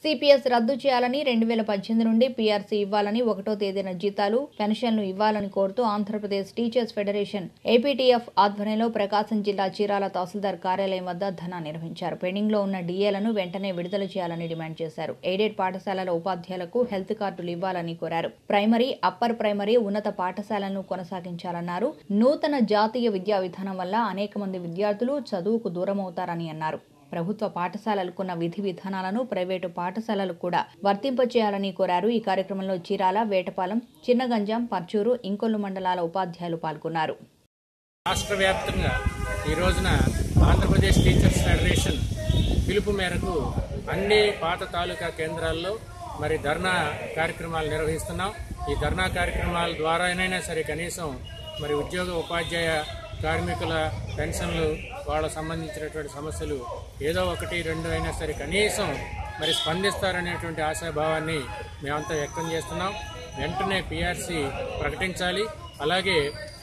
CPS రద్దు చేయాలని రెండు వేల పద్దెనిమిది నుండి పీఆర్సీ ఇవ్వాలని ఒకటో తేదీన జీతాలు పెన్షన్లు ఇవ్వాలని కోరుతూ ఆంధ్రప్రదేశ్ టీచర్స్ ఫెడరేషన్ ఏపీటీఎఫ్ ఆధ్వర్యంలో ప్రకాశం జిల్లా చీరాల తహసీల్దార్ కార్యాలయం వద్ద ధర్నా నిర్వహించారు పెండింగ్ లో ఉన్న డిఏలను వెంటనే విడుదల చేయాలని డిమాండ్ చేశారు ఎయిడెడ్ పాఠశాలల ఉపాధ్యాయులకు హెల్త్ కార్డులు ఇవ్వాలని కోరారు ప్రైమరీ అప్పర్ ప్రైమరీ ఉన్నత పాఠశాలను కొనసాగించాలన్నారు నూతన జాతీయ విద్యా విధానం వల్ల అనేక మంది విద్యార్థులు చదువుకు దూరమవుతారని అన్నారు ప్రభుత్వ పాఠశాలలకున్న విధి విధానాలను ప్రైవేటు పాఠశాలలు కూడా వర్తింపచేయాలని కోరారు ఈ కార్యక్రమంలో చీరాల వేటపాలెం చిన్నగంజాం పర్చూరు ఇంకొల్లు మండలాల ఉపాధ్యాయులు పాల్గొన్నారు రాష్ట్ర వ్యాప్తంగా ఈ రోజున ఆంధ్రప్రదేశ్ టీచర్స్ ఫెడరేషన్ పిలుపు మేరకు అన్ని పాత తాలూకా కేంద్రాల్లో మరి ధర్నా కార్యక్రమాలు నిర్వహిస్తున్నాం ఈ ధర్నా కార్యక్రమాల ద్వారానైనా సరే కనీసం మరి ఉద్యోగ ఉపాధ్యాయ కార్మికుల పెన్షన్లు వాళ్ళ సంబంధించినటువంటి సమస్యలు ఏదో ఒకటి రెండు అయినా సరే కనీసం మరి స్పందిస్తారనేటువంటి ఆశాభావాన్ని మేమంతా వ్యక్తం చేస్తున్నాం వెంటనే పిఆర్సీ ప్రకటించాలి అలాగే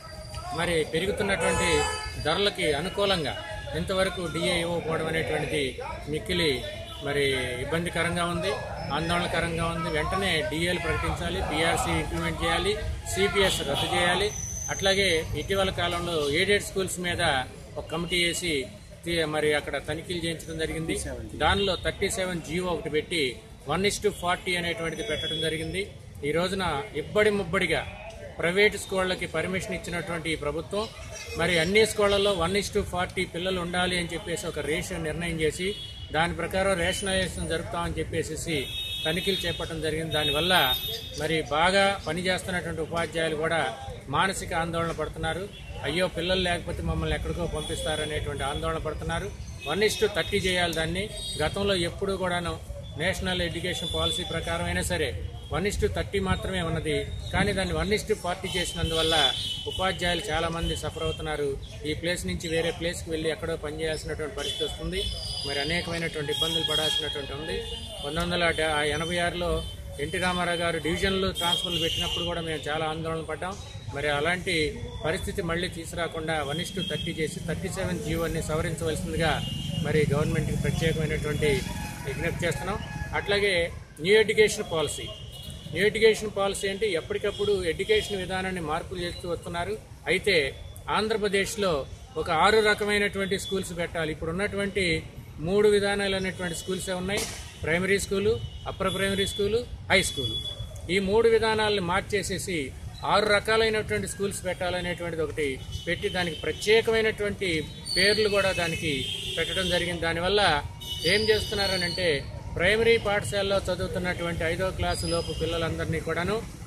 మరి పెరుగుతున్నటువంటి ధరలకి అనుకూలంగా ఇంతవరకు డిఏ ఇవ్వకపోవడం అనేటువంటిది మిక్కిలి మరి ఇబ్బందికరంగా ఉంది ఆందోళనకరంగా ఉంది వెంటనే డిఏలు ప్రకటించాలి పిఆర్సీ ఇంప్లిమెంట్ చేయాలి సిపిఎస్ రద్దు చేయాలి అట్లాగే ఇటీవల కాలంలో ఎయిడెడ్ స్కూల్స్ మీద ఒక కమిటీ వేసి తి- మరి అక్కడ తనిఖీలు చేయించడం జరిగింది దానిలో థర్టీ సెవెన్ జీవో ఒకటి పెట్టి వన్ ఇస్ టు ఫార్టీ అనేటువంటిది పెట్టడం జరిగింది ఈ రోజున ఇబ్బడి ముబ్బడిగా ప్రైవేట్ స్కూళ్ళకి పర్మిషన్ ఇచ్చినటువంటి ఈ ప్రభుత్వం మరి అన్ని స్కూళ్లలో వన్ ఇస్ టు ఫార్టీ పిల్లలు ఉండాలి అని చెప్పేసి ఒక రేషియో నిర్ణయం చేసి దాని ప్రకారం రేషనలైజేషన్ జరుపుతామని చెప్పేసి తనిఖీలు చేపట్టడం జరిగింది దానివల్ల మరి బాగా పనిచేస్తున్నటువంటి ఉపాధ్యాయులు కూడా మానసిక ఆందోళన పడుతున్నారు అయ్యో పిల్లలు లేకపోతే మమ్మల్ని ఎక్కడికో పంపిస్తారనేటువంటి ఆందోళన పడుతున్నారు వన్ ఇస్ టు థర్టీ చేయాలి దాన్ని గతంలో ఎప్పుడూ కూడాను నేషనల్ ఎడ్యుకేషన్ పాలసీ ప్రకారం అయినా సరే వన్ ఇస్ టు థర్టీ మాత్రమే ఉన్నది కానీ దాన్ని వన్ ఇస్ టు ఫార్టీ చేసినందువల్ల ఉపాధ్యాయులు చాలా మంది సఫర్ అవుతున్నారు ఈ ప్లేస్ నుంచి వేరే ప్లేస్కి వెళ్ళి ఎక్కడో పనిచేయాల్సినటువంటి పరిస్థితి వస్తుంది మరి అనేకమైనటువంటి ఇబ్బందులు పడాల్సినటువంటి ఉంది పంతొమ్మిది వందల డ- ఎనభై ఆరులో ఎన్టీ రామారావు గారు డివిజన్లు ట్రాన్స్ఫర్లు పెట్టినప్పుడు కూడా మేము చాలా ఆందోళన పడ్డాం మరి అలాంటి పరిస్థితి మళ్ళీ తీసుకురాకుండా వన్ ఇస్ టు థర్టీ చేసి థర్టీ సెవెన్ జీవోని సవరించవలసిందిగా మరి గవర్నమెంట్కి ప్రత్యేకమైనటువంటి విజ్ఞప్తి చేస్తున్నాం అట్లాగే new education policy new education policy అంటే ఎప్పటికప్పుడు ఎడ్యుకేషన్ విధానాన్ని మార్పులు చేస్తూ వస్తున్నారు అయితే ఆంధ్రప్రదేశ్లో ఒక ఆరు రకమైనటువంటి స్కూల్స్ పెట్టాలి ఇప్పుడు ఉన్నటువంటి మూడు విధానాలు అనేటువంటి స్కూల్సే ఉన్నాయి primary school upper primary school high school ఈ మూడు విధానాలను మార్చేసేసి ఆరు రకాలైనటువంటి స్కూల్స్ పెట్టాలనేటువంటిది ఒకటి పెట్టి దానికి ప్రత్యేకమైనటువంటి పేర్లు కూడా దానికి పెట్టడం జరిగింది దానివల్ల ఏం చేస్తున్నారనంటే ప్రైమరీ పాఠశాలలో చదువుతున్నటువంటి ఐదో క్లాసు లోపు పిల్లలందరినీ కూడాను